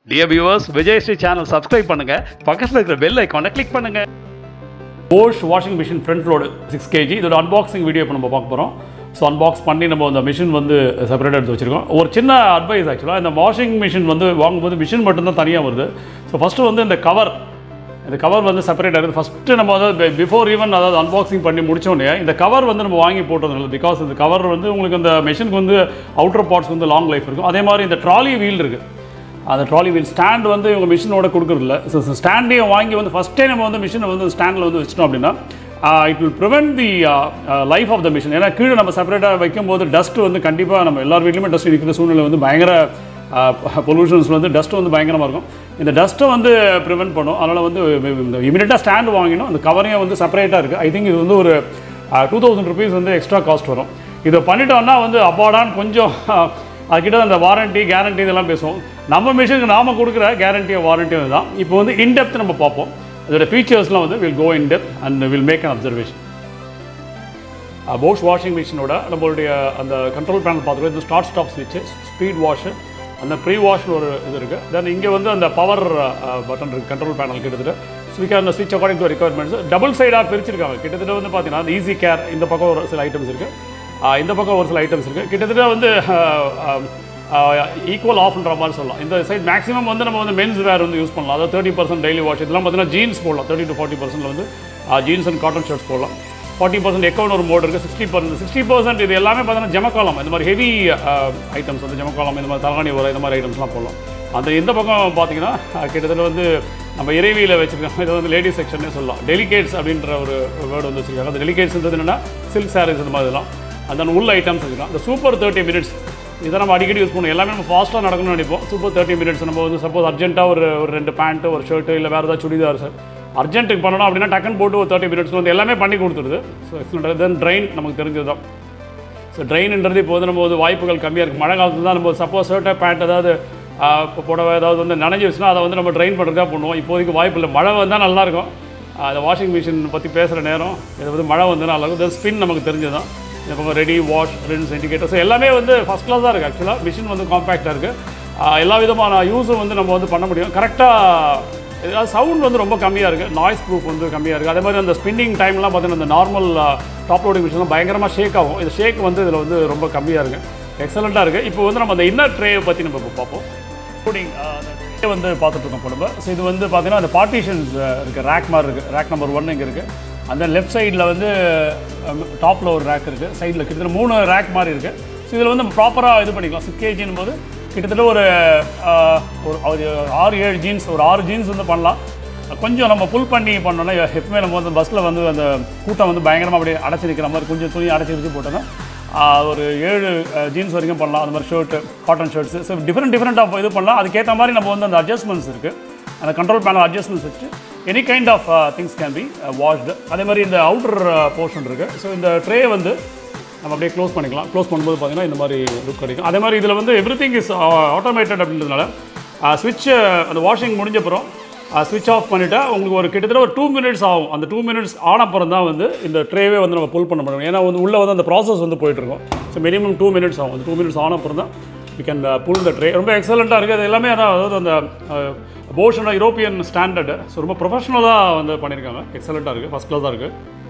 dear viewers Vijayasri channel subscribe பண்ணுங்க பக்கத்தில் இருக்கிற பெல் ஐக்கானை கிளிக் பண்ணுங்க Bosch washing machine front load six KG இதோட அன்பாக்சிங் வீடியோ இப்போ நம்ம பார்க்க போகிறோம் ஸோ அன்பாக்ஸ் பண்ணி நம்ம அந்த மிஷின் வந்து செப்பரேட்டாக எடுத்து வச்சிருக்கோம் ஒரு சின்ன அட்வைஸ் ஆக்சுவலாக இந்த வாஷிங் மிஷின் வந்து வாங்கும்போது மிஷின் மட்டும்தான் தனியாக வருது ஸோ ஃபஸ்ட்டு வந்து இந்த கவர் இந்த கவர் வந்து செப்பரேட் ஆகுது ஃபஸ்ட்டு நம்ம அதாவது பிஃபோர் ஈவன் அதாவது அன்பாக்சிங் பண்ணி முடிச்சோடனே இந்த கவர் வந்து நம்ம வாங்கி போட்டது பிகாஸ் இந்த கவர் வந்து உங்களுக்கு அந்த மிஷினுக்கு வந்து அவுட்டர் பார்ட்ஸ் வந்து லாங் லைஃப் இருக்கும் அதே மாதிரி இந்த ட்ராலி வீல் இருக்குது அந்த ட்ராலி வீல் ஸ்டாண்ட் வந்து இவங்க மிஷினோட கொடுக்குறதில்ல ஸோ ஸ்டாண்டையும் வாங்கி வந்து ஃபஸ்ட்டே நம்ம வந்து மிஷினை வந்து ஸ்டாண்டில் வந்து வச்சிட்டோம் அப்படின்னா it will prevent the life of the machine ஏன்னா கீழே நம்ம செப்பரேட்டாக வைக்கும்போது டஸ்ட் வந்து கண்டிப்பாக நம்ம எல்லார் வீட்லையுமே டஸ்ட் இருக்கிற சூழ்நிலை வந்து பயங்கர பொல்யூஷன்ஸ் வந்து டஸ்ட் வந்து பயங்கரமாக இருக்கும் இந்த டஸ்ட்டை வந்து ப்ரிவென்ட் பண்ணும் அதனால் வந்து இமீடியட்டாக ஸ்டாண்ட் வாங்கினோம் அந்த கவரையும் வந்து செப்பரேட்டாக இருக்குது ஐ திங்க் இது வந்து ஒரு டூ தௌசண்ட் ருபீஸ் வந்து எக்ஸ்ட்ரா காஸ்ட் வரும் இதை பண்ணிட்டோம்னா வந்து அப்பாடான்னு கொஞ்சம் அதுக்கிட்ட அந்த வாரண்டி கேரண்டி இதெல்லாம் பேசுவோம் நம்ம மிஷினுக்கு நாம கொடுக்குற கேரண்டியும் வாரண்டியும் இதுதான் இப்போ வந்து இன்டெப்த் நம்ம பார்ப்போம் அதோட ஃபீச்சர்ஸ்லாம் வந்து will go in depth and will make an observation Bosch washing மிஷினோட நம்மளுடைய அந்த கண்ட்ரோல் பேனல் பார்த்துக்கோ இந்த ஸ்டார்ட் ஸ்டாப் ஸ்விட்ச்சு ஸ்பீட் வாஷு அந்த ப்ரீ வாஷ்னு ஒரு இது இருக்குது தென் இங்கே வந்து அந்த பவர் பட்டன் இருக்குது கண்ட்ரோல் பேனல் கிட்டத்தட்ட ஸ்விட்ச் அந்த ஸ்விட்ச் அக்கார்டிங் டு ரெக்குவயர்மெண்ட்ஸ் டபுள் சைடாக பிரிச்சிருக்காங்க கிட்டத்தட்ட வந்து பார்த்தீங்கன்னா அந்த ஈஸி கேர் இந்த பக்கம் ஒரு சில ஐட்டம்ஸ் இருக்குது இந்த பக்கம் ஒரு சில ஐட்டம்ஸ் இருக்குது கிட்டத்தட்ட வந்து ஈக்குவல் ஆஃப்ன்ற மாதிரி சொல்லலாம் இந்த சைட் மேக்ஸிமம் வந்து நம்ம வந்து மென்ஸ் வேர் வந்து யூஸ் பண்ணலாம் அதாவது தேர்ட்டி பர்சன்ட் டெய்லி வாஷ் இதெல்லாம் பார்த்தீங்கன்னா ஜீன்ஸ் போடலாம் தேர்ட்டி டு ஃபார்ட்டி பர்சன்ட் வந்து ஜீன்ஸ் அண்ட் காட்டன் ஷர்ட்ஸ் போடலாம் ஃபார்ட்டி பர்சன்ட் எக்கௌண்ட் ஒரு மோட் இருக்குது சிக்ஸ்டி பர்சன்ட் சிக்ஸ்டி பர்சன்ட் இது எல்லாமே பார்த்தீங்கன்னா ஜமக்காலம் இந்த மாதிரி ஹெவி ஐட்டம்ஸ் வந்து ஜமக்காலம் இந்த மாதிரி தலகாணி வர இந்த மாதிரி ஐட்டம்ஸ்லாம் போடலாம் அந்த இந்த பக்கம் பார்த்தீங்கன்னா கிட்டத்தட்ட வந்து நம்ம இறைவியில் வச்சுருக்கோம் இதை வந்து லேடிஸ் செக்ஷனே சொல்லலாம் டெலிகேட்ஸ் அப்படின்ற ஒரு வேர்டு வந்து வச்சுருக்காங்க அந்த டெலிகேட்ஸ்ன்றது என்னென்னா சில்க் சாரீஸ் இந்த மாதிரி இதெல்லாம் அந்த உள்ள ஐட்டம்ஸ் வச்சுக்கலாம் இந்த சூப்பர் தேர்ட்டி மினிட்ஸ் இதை நம்ம அடிக்கடி யூஸ் பண்ணுவோம் எல்லாமே நம்ம ஃபாஸ்ட்டாக நடக்கணும்னு நினைப்போம் சூப்பர் தேர்ட்டி மினிட்ஸ் நம்ம வந்து சப்போஸ் அர்ஜென்ட்டாக ஒரு ஒரு ரெண்டு பேண்ட்டு ஒரு ஷர்ட்டு இல்லை வேறு ஏதாவது சுடிதார் சார் அர்ஜென்ட்டுக்கு பண்ணணும் அப்படின்னா டக்குன்னு போட்டு ஒரு தேர்ட்டி மினிட்ஸ் வந்து எல்லாமே பண்ணி கொடுத்துருது ஸோ எக்ஸலண்ட் தென் ட்ரெயின் நமக்கு தெரிஞ்சது தான் ஸோ ட்ரெயின்ன்றது இப்போ வந்து நம்ம வந்து வாய்ப்புகள் கம்மியாக இருக்குது மழை காலத்தில் தான் நம்ம சப்போஸ் ஷர்ட்டை பேண்ட் ஏதாவது இப்போ புடவை ஏதாவது வந்து நனைஞ்சிருச்சுன்னா அதை வந்து நம்ம ட்ரெயின் பண்ணுறதுக்காக பண்ணுவோம் இப்போதைக்கு வாய்ப்பு இல்லை மழை வந்தால் நல்லாயிருக்கும் அந்த வாஷிங் மிஷின் பற்றி பேசுகிற நேரம் இது வந்து மழை வந்து நல்லாயிருக்கும் தென் ஸ்பின் நமக்கு தெரிஞ்சது தான் இந்த பக்கம் ரெடி வாஷ் ரெண்டு இண்டிகேட்டர் ஸோ எல்லாமே வந்து ஃபஸ்ட் கிளாஸாக இருக்குது ஆக்சுவலாக மிஷின் வந்து காம்பேக்டாக இருக்குது எல்லா விதமான யூஸும் வந்து நம்ம வந்து பண்ண முடியும் கரெக்டாக ஏதாவது சவுண்ட் வந்து ரொம்ப கம்மியாக இருக்குது நாய்ஸ் ப்ரூஃப் வந்து கம்மியாக இருக்குது அதே மாதிரி அந்த ஸ்பின்னிங் டைம்லாம் பார்த்தீங்கன்னா இந்த நார்மல் டாப் லோடிங் மிஷின்லாம் பயங்கரமாக ஷேக் ஆகும் இந்த ஷேக் வந்து இதில் வந்து ரொம்ப கம்மியாக இருக்குது எக்ஸலண்ட்டாக இருக்குது இப்போ வந்து நம்ம அந்த இன்னர் ட்ரேயை பற்றி நம்ம இப்போ பார்ப்போம் லோடிங் ட்ரே வந்து பார்த்துட்ருக்கோம் இப்போ நம்ம ஸோ இது வந்து பார்த்தீங்கன்னா அந்த பார்ட்டிஷன்ஸ் இருக்குது ரேக் மாதிரி இருக்குது ரேக் நம்பர் ஒன் இங்கே இருக்குது அந்த லெஃப்ட் சைடில் வந்து டாப்பில் ஒரு ரேக் இருக்குது சைடில் கிட்டத்தட்ட மூணு ரேக் மாதிரி இருக்குது ஸோ இதில் வந்து ப்ராப்பராக இது பண்ணிக்கலாம் சிக்ஸ் கேஜின் போது கிட்டத்தட்ட ஒரு ஒரு ஒரு ஆறு ஏழு ஜீன்ஸ் ஒரு ஆறு ஜீன்ஸ் வந்து பண்ணலாம் கொஞ்சம் நம்ம புல் பண்ணி பண்ணோன்னா எப்பவுமே நம்ம வந்து பஸ்ஸில் வந்து அந்த கூட்டம் வந்து பயங்கரமாக அப்படியே அடைச்சி நிற்கிற மாதிரி கொஞ்சம் துணி அடைச்சி வச்சு போட்டோன்னா ஒரு ஏழு ஜீன்ஸ் வரைக்கும் பண்ணலாம் அந்த மாதிரி shirt cotton shirts so different different of இது பண்ணலாம் அதுக்கேற்ற மாதிரி நம்ம வந்து அந்த அட்ஜஸ்ட்மெண்ட்ஸ் இருக்குது அந்த கண்ட்ரோல் பேனல் அட்ஜஸ்ட்மெண்ட்ஸ் வச்சு any kind of things can be washed அதே மாதிரி இந்த அவுட்டர் போர்ஷன் இருக்குது ஸோ இந்த ட்ரே வந்து நம்ம அப்படியே க்ளோஸ் பண்ணிக்கலாம் க்ளோஸ் பண்ணும்போது பார்த்தீங்கன்னா இந்த மாதிரி லுக் கிடைக்கும் அதே மாதிரி இதில் வந்து எவ்ரி திங் இஸ் ஆட்டோமேட்டட் அப்படின்றதுனால ஸ்விட்ச் அந்த வாஷிங் முடிஞ்சப்புறம் ஸ்விட்ச் ஆஃப் பண்ணிவிட்டா உங்களுக்கு ஒரு கிட்டத்தட்ட ஒரு டூ மினிட்ஸ் ஆகும் அந்த டூ மினிட்ஸ் ஆனப்புறம் தான் வந்து இந்த ட்ரேவே வந்து நம்ம புல் பண்ண முடியும் ஏன்னா வந்து உள்ளே வந்து அந்த ப்ராசஸ் வந்து போயிட்டுருக்கும் ஸோ மினிமம் டூ மினிட்ஸ் ஆகும் அந்த டூ மினிட்ஸ் ஆனப்புறம் தான் we can pull the tray ரொம்ப எக்ஸலண்ட்டாக இருக்குது அது எல்லாமே அதான் அதாவது அந்த போஷனோட யூரோப்பியன் ஸ்டாண்டர்டு ஸோ ரொம்ப ப்ரொஃபஷனலாக வந்து பண்ணியிருக்காங்க எக்ஸலண்ட்டாக இருக்குது ஃபஸ்ட் கிளாஸாக இருக்குது